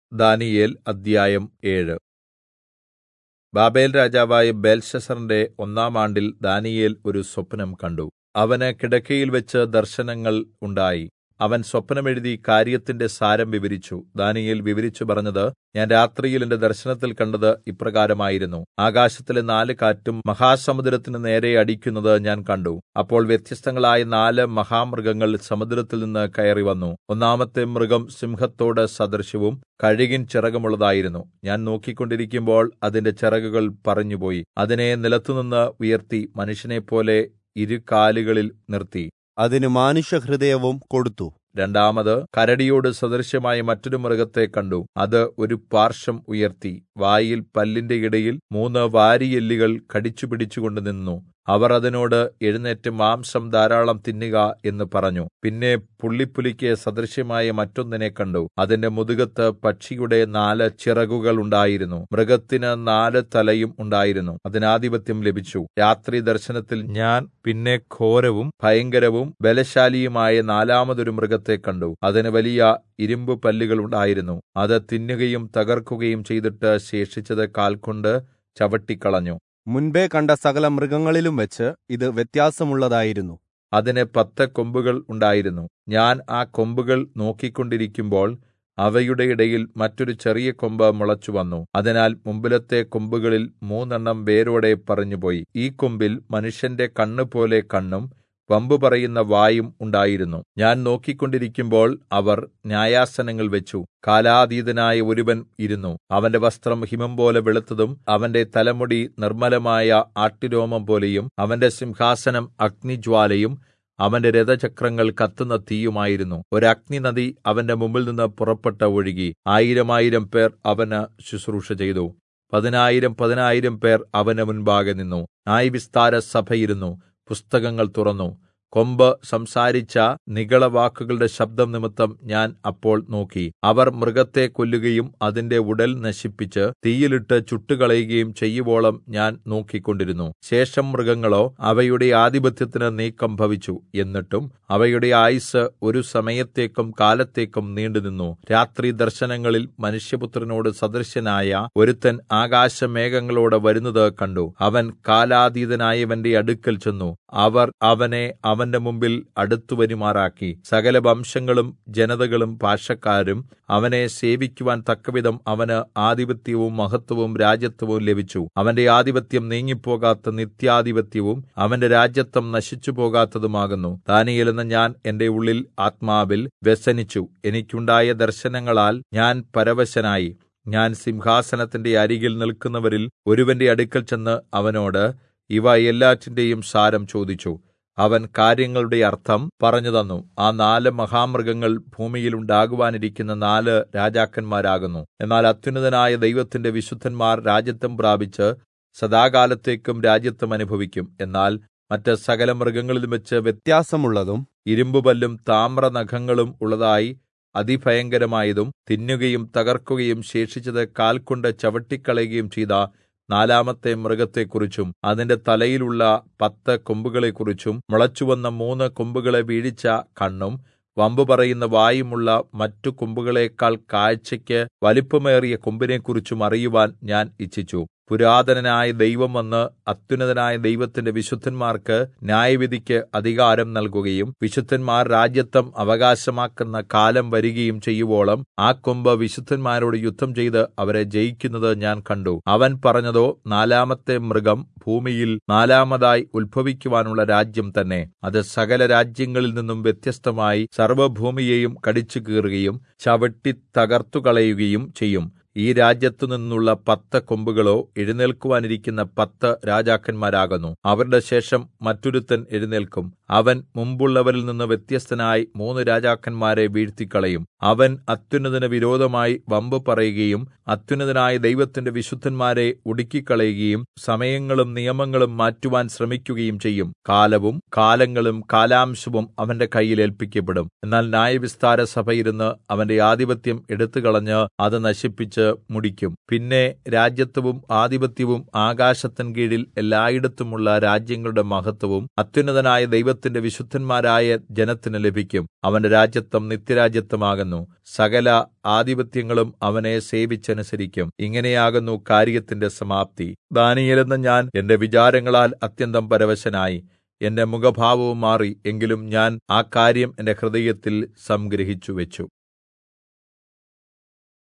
ദാനീയേൽ അദ്ധ്യായം ഏഴ് ബാബേൽ രാജാവായ ബേൽശസ്സറിന്റെ ഒന്നാം ആണ്ടിൽ ദാനീയേൽ ഒരു സ്വപ്നം കണ്ടു അവന് കിടക്കയിൽവെച്ച് ദർശനങ്ങൾ ഉണ്ടായി അവൻ സ്വപ്നം എഴുതി കാര്യത്തിന്റെ സാരം വിവരിച്ചു ദാനീയേൽ വിവരിച്ചു പറഞ്ഞത് ഞാൻ രാത്രിയിൽ എന്റെ ദർശനത്തിൽ കണ്ടത് ഇപ്രകാരമായിരുന്നു ആകാശത്തിലെ നാല് കാറ്റും മഹാസമുദ്രത്തിന് നേരെ അടിക്കുന്നത് ഞാൻ കണ്ടു അപ്പോൾ വ്യത്യസ്തങ്ങളായ നാല് മഹാമൃഗങ്ങൾ സമുദ്രത്തിൽ നിന്ന് കയറി വന്നു ഒന്നാമത്തെ മൃഗം സിംഹത്തോട് സദൃശവും കഴുകിൻ ചിറകുമുള്ളതായിരുന്നു ഞാൻ നോക്കിക്കൊണ്ടിരിക്കുമ്പോൾ അതിന്റെ ചിറകുകൾ പറിഞ്ഞുപോയി അതിനെ നിലത്തുനിന്ന് ഉയർത്തി മനുഷ്യനെപ്പോലെ ഇരുകാലുകളിൽ നിർത്തി അതിന് മാനുഷഹൃദയവും കൊടുത്തു രണ്ടാമത് കരടിയോട് സദൃശമായ മറ്റൊരു മൃഗത്തെ കണ്ടു അത് ഒരു പാർശ്വം ഉയർത്തി വായിൽ പല്ലിന്റെ ഇടയിൽ മൂന്ന് വാരിയെല്ലുകൾ കടിച്ചുപിടിച്ചുകൊണ്ട് നിന്നു അവർ അതിനോട് എഴുന്നേറ്റ് മാംസം ധാരാളം തിന്നുക എന്ന് പറഞ്ഞു പിന്നെ പുള്ളിപ്പുലിക്ക് സദൃശ്യമായ മറ്റൊന്നിനെ കണ്ടു അതിന്റെ മുതുകത്ത് പക്ഷിയുടെ നാല് ചിറകുകൾ ഉണ്ടായിരുന്നു മൃഗത്തിന് നാല് തലയും ഉണ്ടായിരുന്നു അതിനാധിപത്യം ലഭിച്ചു രാത്രി ദർശനത്തിൽ ഞാൻ പിന്നെ ഘോരവും ഭയങ്കരവും ബലശാലിയുമായ നാലാമതൊരു മൃഗത്തെ കണ്ടു അതിന് വലിയ ഇരുമ്പ് പല്ലുകൾ ഉണ്ടായിരുന്നു അത് തിന്നുകയും തകർക്കുകയും ചെയ്തിട്ട് ശേഷിച്ചത് കാൽകൊണ്ട് ചവിട്ടിക്കളഞ്ഞു മുൻപേ കണ്ട സകല മൃഗങ്ങളിലും വെച്ച് ഇത് വ്യത്യാസമുള്ളതായിരുന്നു അതിന് പത്ത് കൊമ്പുകൾ ഉണ്ടായിരുന്നു ഞാൻ ആ കൊമ്പുകൾ നോക്കിക്കൊണ്ടിരിക്കുമ്പോൾ അവയുടെ ഇടയിൽ മറ്റൊരു ചെറിയ കൊമ്പ് മുളച്ചുവന്നു അതിനാൽ മുമ്പിലത്തെ കൊമ്പുകളിൽ മൂന്നെണ്ണം വേരോടെ പറിഞ്ഞുപോയി ഈ കൊമ്പിൽ മനുഷ്യന്റെ കണ്ണുപോലെ കണ്ണും വമ്പു പറയുന്ന വായും ഉണ്ടായിരുന്നു ഞാൻ നോക്കിക്കൊണ്ടിരിക്കുമ്പോൾ അവർ ന്യായാസനങ്ങൾ വെച്ചു കാലാതീതനായ ഒരുവൻ ഇരുന്നു അവന്റെ വസ്ത്രം ഹിമം പോലെ വെളുത്തതും അവന്റെ തലമുടി നിർമ്മലമായ ആട്ടിരോമം പോലെയും അവന്റെ സിംഹാസനം അഗ്നിജ്വാലയും അവന്റെ രഥചക്രങ്ങൾ കത്തുന്ന തീയുമായിരുന്നു ഒരു അഗ്നിനദി അവന്റെ മുമ്പിൽ നിന്ന് പുറപ്പെട്ട് ഒഴുകി ആയിരമായിരം പേർ അവന് ശുശ്രൂഷ ചെയ്തു പതിനായിരം പതിനായിരം പേർ അവന് മുൻപാകെ നിന്നു ന്യായവിസ്താര സഭയിരുന്നു പുസ്തകങ്ങൾ തുറന്നു കൊമ്പ് സംസാരിച്ച നിഗളവാക്കുകളുടെ ശബ്ദം നിമിത്തം ഞാൻ അപ്പോൾ നോക്കി അവർ മൃഗത്തെ കൊല്ലുകയും അതിന്റെ ഉടൽ നശിപ്പിച്ച് തീയിലിട്ട് ചുട്ടുകളയുകയും ചെയ്യുവോളം ഞാൻ നോക്കിക്കൊണ്ടിരുന്നു ശേഷം മൃഗങ്ങളോ അവയുടെ ആധിപത്യത്തിന് നീക്കം ഭവിച്ചു എന്നിട്ടും അവയുടെ ആയുസ് ഒരു സമയത്തേക്കും കാലത്തേക്കും നീണ്ടുനിന്നു രാത്രി ദർശനങ്ങളിൽ മനുഷ്യപുത്രനോട് സദൃശനായ ഒരുത്തൻ ആകാശമേഘങ്ങളോടെ വരുന്നത് കണ്ടു അവൻ കാലാതീതനായവന്റെ അടുക്കൽ ചെന്നു അവർ അവനെ അവന്റെ മുമ്പിൽ അടുത്തുവരുമാറാക്കി സകല വംശങ്ങളും ജനതകളും ഭാഷക്കാരും അവനെ സേവിക്കുവാൻ തക്കവിധം അവന് ആധിപത്യവും മഹത്വവും രാജ്യത്വവും ലഭിച്ചു അവന്റെ ആധിപത്യം നീങ്ങിപ്പോകാത്ത നിത്യാധിപത്യവും അവന്റെ രാജ്യത്വം നശിച്ചു പോകാത്തതുമാകുന്നു ദാനിയേൽ എന്ന ഞാൻ എന്റെ ഉള്ളിൽ ആത്മാവിൽ വ്യസനിച്ചു എനിക്കുണ്ടായ ദർശനങ്ങളാൽ ഞാൻ പരവശനായി ഞാൻ സിംഹാസനത്തിന്റെ അരികിൽ നിൽക്കുന്നവരിൽ ഒരുവന്റെ അടുക്കൽ ചെന്ന് അവനോട് ഇവ എല്ലാറ്റിന്റെയും സാരം ചോദിച്ചു അവൻ കാര്യങ്ങളുടെ അർത്ഥം പറഞ്ഞു തന്നു ആ നാല് മഹാമൃഗങ്ങൾ ഭൂമിയിൽ ഉണ്ടാകുവാനിരിക്കുന്ന നാല് രാജാക്കന്മാരാകുന്നു എന്നാൽ അത്യുന്നതനായ ദൈവത്തിന്റെ വിശുദ്ധന്മാർ രാജ്യത്വം പ്രാപിച്ച് സദാകാലത്തേക്കും രാജ്യത്വം അനുഭവിക്കും എന്നാൽ മറ്റ് സകല മൃഗങ്ങളിലും വെച്ച് വ്യത്യാസമുള്ളതും ഇരുമ്പുപല്ലും താമ്രനഖങ്ങളും ഉള്ളതായി അതിഭയങ്കരമായതും തിന്നുകയും തകർക്കുകയും ശേഷിച്ചത് കാൽകൊണ്ട് ചവിട്ടിക്കളയുകയും ചെയ്ത നാലാമത്തെ മൃഗത്തെക്കുറിച്ചും അതിന്റെ തലയിലുള്ള പത്ത് കൊമ്പുകളെക്കുറിച്ചും മുളച്ചുവന്ന മൂന്ന് കൊമ്പുകളെ വീഴിച്ച കണ്ണും വമ്പു പറയുന്ന വായുമുള്ള മറ്റു കൊമ്പുകളേക്കാൾ കാഴ്ചയ്ക്ക് വലിപ്പമേറിയ കൊമ്പിനെക്കുറിച്ചും അറിയുവാൻ ഞാൻ ഇച്ഛിച്ചു പുരാതനനായ ദൈവം വന്ന് അത്യുന്നതനായ ദൈവത്തിന്റെ വിശുദ്ധന്മാർക്ക് ന്യായവിധിക്ക് അധികാരം നൽകുകയും വിശുദ്ധന്മാർ രാജ്യത്വം അവകാശമാക്കുന്ന കാലം വരികയും ചെയ്യുവോളം ആ കൊമ്പ് വിശുദ്ധന്മാരോട് യുദ്ധം ചെയ്ത് അവരെ ജയിക്കുന്നത് ഞാൻ കണ്ടു അവൻ പറഞ്ഞതോ നാലാമത്തെ മൃഗം ഭൂമിയിൽ നാലാമതായി ഉത്ഭവിക്കുവാനുള്ള രാജ്യം തന്നെ അത് സകല രാജ്യങ്ങളിൽ നിന്നും വ്യത്യസ്തമായി സർവ്വഭൂമിയെയും കടിച്ചു കീറുകയും ചവിട്ടി തകർത്തുകളയുകയും ചെയ്യും ഈ രാജ്യത്തു നിന്നുള്ള പത്ത് കൊമ്പുകളോ എഴുന്നേൽക്കുവാനിരിക്കുന്ന പത്ത് രാജാക്കന്മാരാകുന്നു അവരുടെ ശേഷം മറ്റൊരുത്തൻ എഴുന്നേൽക്കും അവൻ മുമ്പുള്ളവരിൽ നിന്ന് വ്യത്യസ്തനായി മൂന്ന് രാജാക്കന്മാരെ വീഴ്ത്തിക്കളയും അവൻ അത്യുന്നതന് വിരോധമായി വമ്പ് പറയുകയും അത്യുന്നതനായ ദൈവത്തിന്റെ വിശുദ്ധന്മാരെ ഒടുക്കിക്കളയുകയും സമയങ്ങളും നിയമങ്ങളും മാറ്റുവാൻ ശ്രമിക്കുകയും ചെയ്യും കാലവും കാലങ്ങളും കാലാംശവും അവന്റെ കയ്യിൽ ഏൽപ്പിക്കപ്പെടും എന്നാൽ ന്യായവിസ്താര സഭ ഇരുന്ന് അവന്റെ ആധിപത്യം എടുത്തുകളഞ്ഞ് അത് നശിപ്പിച്ച് മുടിക്കും പിന്നെ രാജ്യത്വവും ആധിപത്യവും ആകാശത്തിൻ കീഴിൽ എല്ലായിടത്തുമുള്ള രാജ്യങ്ങളുടെ മഹത്വവും അത്യുന്നതനായ ദൈവത്തിന്റെ ദൈവത്തിന്റെ വിശുദ്ധന്മാരായ ജനത്തിന് ലഭിക്കും അവന്റെ രാജത്വം നിത്യരാജത്വമാകുന്നു സകല ആധിപത്യങ്ങളും അവനെ സേവിച്ചനുസരിക്കും ഇങ്ങനെയാകുന്നു കാര്യത്തിന്റെ സമാപ്തി ദാനിയേലെന്ന ഞാൻ എന്റെ വിചാരങ്ങളാൽ അത്യന്തം പരവശനായി എന്റെ മുഖഭാവവും മാറി എങ്കിലും ഞാൻ ആ കാര്യം എന്റെ ഹൃദയത്തിൽ സംഗ്രഹിച്ചു വെച്ചു